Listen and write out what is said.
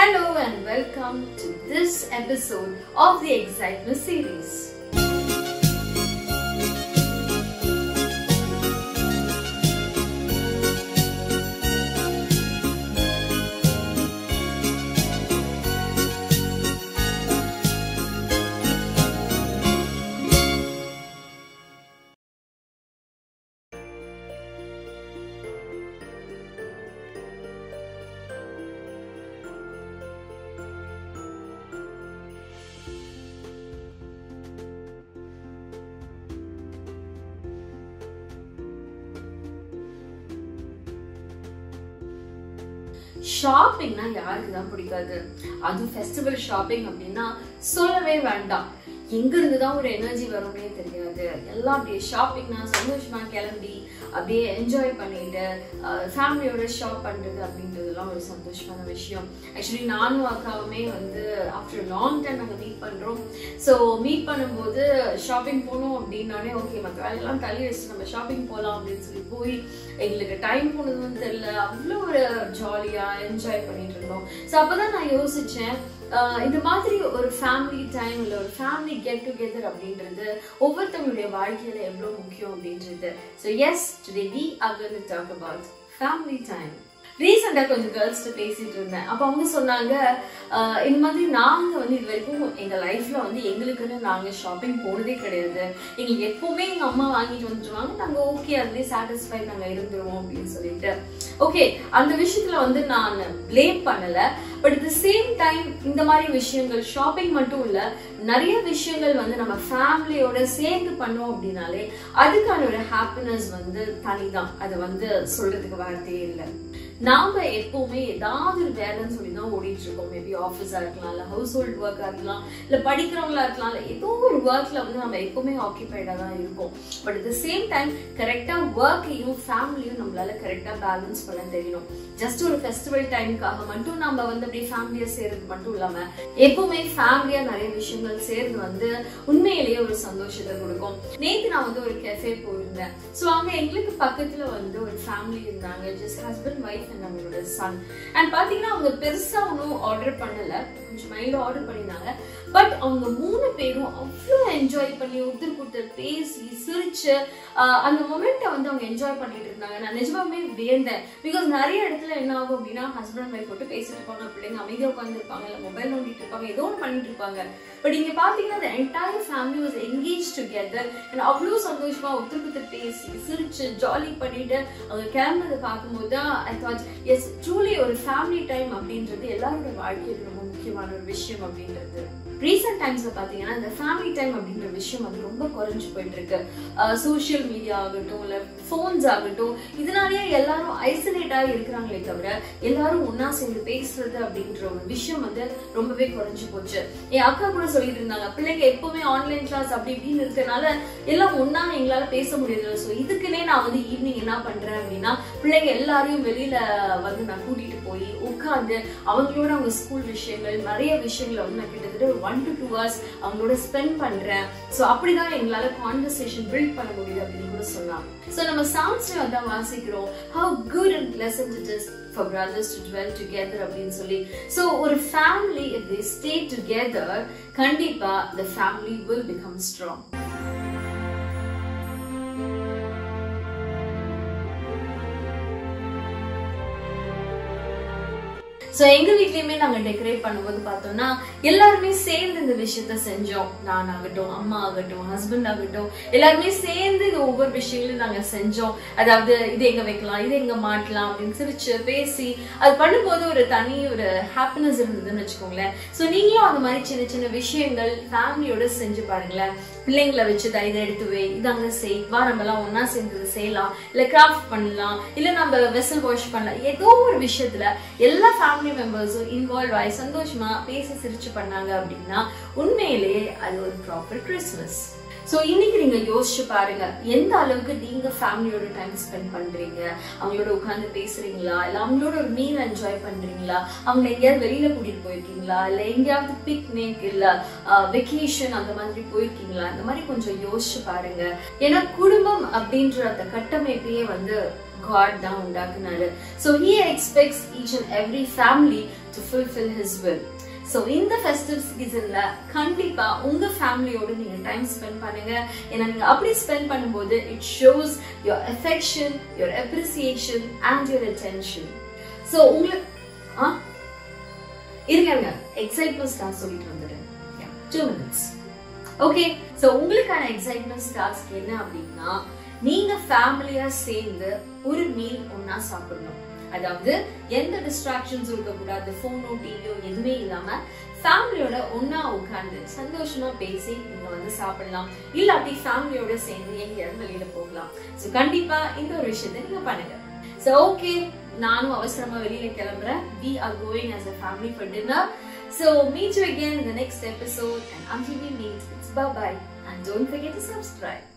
Hello and welcome to this episode of the Excitement series. ஷாப்பிங்னா யாருக்கு தான் பிடிக்காது அது ஃபெஸ்டிவல் ஷாப்பிங் அப்படின்னா சொல்லவே வேண்டாம் எங்க இருந்து தான் ஒரு எனர்ஜி வரும்னே தெரியாது எல்லாம் அப்படியே ஷாப்பிங்னா சந்தோஷமா கிளம்பி அப்படியே என்ஜாய் பண்ணிட்டு ஃபேமிலியோட ஷாப் பண்றது அப்படின்றதுலாம் ஒரு சந்தோஷமான விஷயம் ஆக்சுவலி நானும் அக்காவுமே வந்து ஆஃப்டர் லாங் டைம் நாங்கள் மீட் பண்றோம் ஸோ மீட் பண்ணும்போது ஷாப்பிங் போகணும் அப்படின்னாலே ஓகே மற்ற வேலையெல்லாம் தள்ளி வச்சு நம்ம ஷாப்பிங் போகலாம் அப்படின்னு சொல்லி போய் எங்களுக்கு டைம் போனதுன்னு தெரியல அவ்வளோ ஒரு ஜாலியா என்ஜாய் பண்ணிட்டு இருந்தோம் ஸோ அப்பதான் நான் யோசிச்சேன் ஆஹ் இந்த மாதிரி ஒரு ஃபேமிலி டைம் இல்லை ஒரு ஃபேமிலி கெட் டுகெதர் அப்படின்றது ஒவ்வொருத்தவங்களுடைய வாழ்க்கையில எவ்வளவு முக்கியம் அப்படின்றது so yes today we are going to talk about family time ரீசெண்டா கொஞ்சம் கேர்ள்ஸ்ட பேசிட்டு இருந்தேன் அப்ப அவங்க சொன்னாங்க ஆஹ் இந்த மாதிரி நாங்க வந்து இது வரைக்கும் எங்க லைஃப்ல வந்து எங்களுக்குன்னு நாங்க ஷாப்பிங் போனதே கிடையாது எங்களுக்கு எப்பவுமே எங்க அம்மா வாங்கிட்டு வந்துருவாங்க நாங்க ஓகே அதுலயே சாட்டிஸ்ஃபை நாங்க இருந்துருவோம் அப்படின்னு சொல்லிட்டு ஓகே அந்த விஷயத்துல வந்து நான் பிளேம் பண்ணல but at the same time இந்த மாதிரி விஷயங்கள் ஷாப்பிங் மட்டும் இல்ல நிறைய விஷயங்கள் வந்து நம்ம ஃபேமிலியோட சேர்ந்து பண்ணோம் அப்படின்னாலே அதுக்கான ஒரு ஹாப்பினஸ் வந்து தனிதான் அது வந்து சொல்றதுக்கு வார்த்தையே இல்லை நாம எப்பவுமே ஏதாவது ஒரு வேலைன்னு சொல்லி தான் ஓடிட்டு இருக்கோம் மேபி ஆஃபீஸா இருக்கலாம் இல்ல ஹவுஸ் ஹோல்ட் ஒர்க்கா இருக்கலாம் இல்ல படிக்கிறவங்களா இருக்கலாம் இல்ல ஏதோ ஒரு ஒர்க்ல வந்து நம்ம எப்பவுமே ஆக்கியபைடா தான் இருக்கோம் but at the same time கரெக்டா ஒர்க்கையும் ஃபேமிலியும் நம்மளால கரெக்டா பேலன்ஸ் பண்ண தெரியணும் ஜஸ்ட் ஒரு ஃபெஸ்டிவல் டைமுக்காக மட்டும் நம்ம வந்து அப்படியே ஃபேமிலியா சேர்றது மட்டும் இல்லாம எப்பவுமே ஃபேமிலியா நிறைய விஷயங்கள் சேர்ந்து வந்து உண்மையிலேயே ஒரு சந்தோஷத்தை கொடுக்கும் நேத்து நான் வந்து ஒரு கெஃபே போயிருந்தேன் ஸோ அங்க எங்களுக்கு பக்கத்துல வந்து ஒரு ஃபேமிலி இருந்தாங்க ஜஸ்ட் ஹஸ்பண்ட் ஒய்ஃப் அண்ட் அவங்களோட சன் அண்ட் பாத்தீங்கன்னா அவங்க பெருசா ஒன்றும் ஆர்டர் பண்ணல கொஞ்சம் மைல்டு ஆர்டர் பண்ணியிருந்தாங்க பட் அவங்க மூணு பேரும் அவ்வளோ என்ஜாய் பண்ணி ஒருத்தருக்கு ஒருத்தர் பேசி சிரிச்சு ஆஹ் அந்த மொமெண்ட்டை வந்து அவங்க என்ஜாய் பண்ணிட்டு இருந்தாங்க நான் நிஜமாவே வியந்தேன் பிகாஸ் நிறைய இடத்துல என்ன ஆகும் அப்படின்னா ஹஸ்பண்ட் ஒய்ஃப் போட்டு பேசிட்டு இருப்பாங்க பிள்ளைங்க அமைதியாக உட்காந்துருப்பாங்க இல்லை மொபைல் நோண்டிட்டு இருப்பாங்க ஏதோ ஒன்று பண்ணிட்டு இருப்பாங்க பட் இங்க பாத்தீங்கன்னா the entire family was engaged together and அவ்வளோ சந்தோஷமா ஒருத்தருக்கு ஒருத்தர் பேசி சிரிச்சு ஜாலி பண்ணிட்டு அவங்க கிளம்புறதை பார்க்கும்போது தான் ஐ தாட் எஸ் ட்ரூலி ஒரு ஃபேமிலி டைம் அப்படின்றது எல்லாரோட வாழ்க்கையில் ரொம்ப முக்கியமான ஒரு விஷயம் அப்படின்றது ரீசெண்ட் டைம்ஸ்ல பாத்தீங்கன்னா இந்த ஃபேமிலி டைம் அப்படின்ற விஷயம் வந்து ரொம்ப குறைஞ்சு போயிட்டு இருக்கு சோஷியல் மீடியா ஆகட்டும் இல்ல போன்ஸ் ஆகட்டும் இதனாலேயே எல்லாரும் ஐசோலேட்டா இருக்கிறாங்களே தவிர எல்லாரும் ஒன்னா சேர்ந்து பேசுறது அப்படின்ற ஒரு விஷயம் வந்து ரொம்பவே குறைஞ்சு போச்சு என் அக்கா கூட சொல்லிட்டு இருந்தாங்க பிள்ளைங்க எப்பவுமே ஆன்லைன் கிளாஸ் அப்படி இப்படின்னு இருக்கனால எல்லாம் ஒன்னா எங்களால பேச முடியல ஸோ இதுக்குன்னே நான் வந்து ஈவினிங் என்ன பண்றேன் அப்படின்னா பிள்ளைங்க எல்லாரையும் வெளியில வந்து நான் கூட்டிட்டு போய் உட்காந்து அவங்களோட அவங்க ஸ்கூல் விஷயங்கள் நிறைய விஷயங்களை வந்து நான் கிட்டத்தட்ட ஒரு ஒன் டு டூ ஹவர்ஸ் அவங்களோட ஸ்பெண்ட் பண்றேன் ஸோ அப்படிதான் எங்களால கான்வர்சேஷன் பில்ட் பண்ண முடியுது அப்படின்னு கூட சொன்னாங்க ஸோ நம்ம சாங்ஸ்ல வந்து வாசிக்கிறோம் how good and pleasant it is for brothers to dwell together அப்படின்னு சொல்லி ஸோ ஒரு family if they stay together கண்டிப்பா the family will become strong so எங்க வீட்லயுமே நாங்க டெக்கரேட் பண்ணும்போது பார்த்தோம்னா எல்லாருமே சேர்ந்து இந்த விஷயத்த செஞ்சோம் நான் ஆகட்டும் அம்மா ஆகட்டும் ஹஸ்பண்ட் ஆகட்டும் எல்லாருமே சேர்ந்து இது ஒவ்வொரு விஷயங்களையும் நாங்க செஞ்சோம் அதாவது இது எங்க வைக்கலாம் இது எங்க மாட்டலாம் அப்படின்னு சிரிச்சு பேசி அது பண்ணும்போது ஒரு தனி ஒரு ஹாப்பினஸ் இருந்ததுன்னு வச்சுக்கோங்களேன் ஸோ நீங்களும் அந்த மாதிரி சின்ன சின்ன விஷயங்கள் ஃபேமிலியோட செஞ்சு பாருங்களேன் பிள்ளைங்களை வச்சு தான் இதை எடுத்து வை இதாங்க செய் வா நம்ம எல்லாம் ஒன்னா சேர்ந்து இதை செய்யலாம் இல்ல கிராஃப்ட் பண்ணலாம் இல்ல நம்ம வெசல் வாஷ் பண்ணலாம் ஏதோ ஒரு விஷயத்துல எல்லா ஃபேமிலி மெம்பர்ஸும் இன்வால்வ் ஆகி சந்தோஷமா பேசி சிரிச்சு பண்ணாங்க அப்படின்னா உண்மையிலேயே அது ஒரு ப்ராப்பர் கிறிஸ்மஸ் ஸோ இன்னைக்கு நீங்க யோசிச்சு பாருங்க எந்த அளவுக்கு நீங்க ஃபேமிலியோட டைம் ஸ்பெண்ட் பண்றீங்க அவங்களோட உட்காந்து பேசுறீங்களா இல்ல அவங்களோட ஒரு மீல் என்ஜாய் பண்றீங்களா அவங்க எங்கேயாவது வெளியில கூட்டிட்டு போயிருக்கீங்களா இல்ல எங்கேயாவது பிக்னிக் இல்ல வெக்கேஷன் அந்த மாதிரி போயிருக்கீங்களா இந்த மாதிரி கொஞ்சம் யோசிச்சு பாருங்க ஏன்னா குடும்பம் அப்படின்ற அந்த கட்டமைப்பையே வந்து காட் தான் உண்டாக்குனாரு so he expects each and every family to fulfill his will so இந்த ஃபெஸ்டிவ் சீசன்ல கண்டிப்பா உங்க ஃபேமிலியோட நீங்க டைம் ஸ்பெண்ட் பண்ணுங்க ஏன்னா நீங்க அப்படி ஸ்பெண்ட் பண்ணும்போது it shows your affection your appreciation and your attention so உங்களுக்கு ஆ இருங்க இருங்க எக்ஸைட்மெண்ட் ஸ்டார் சொல்லிட்டு வந்துடுறேன் டூ மினிட்ஸ் ஓகே ஸோ உங்களுக்கான எக்ஸைட்மெண்ட் ஸ்டார்ஸ்க்கு என்ன அப்படின்னா நீங்க ஃபேமிலியா சேர்ந்து ஒரு மீல் ஒன்னா சாப்பிடணும் அதாவது எந்த டிஸ்ட்ராக்ஷன்ஸ் இருக்கக்கூடாது போனோ டிவியோ எதுவுமே இல்லாம ஃபேமிலியோட ஒன்னா உட்கார்ந்து சந்தோஷமா பேசி நீங்க வந்து சாப்பிடலாம் இல்லாட்டி ஃபேமிலியோட சேர்ந்து எங்கேயாவது வெளியில போகலாம் ஸோ கண்டிப்பா இந்த ஒரு விஷயத்தை நீங்க பண்ணுங்க ஸோ ஓகே நானும் அவசரமா வெளியில கிளம்புறேன் we are going as a family for dinner so meet you again in the next episode and until we meet it's bye bye and don't forget to subscribe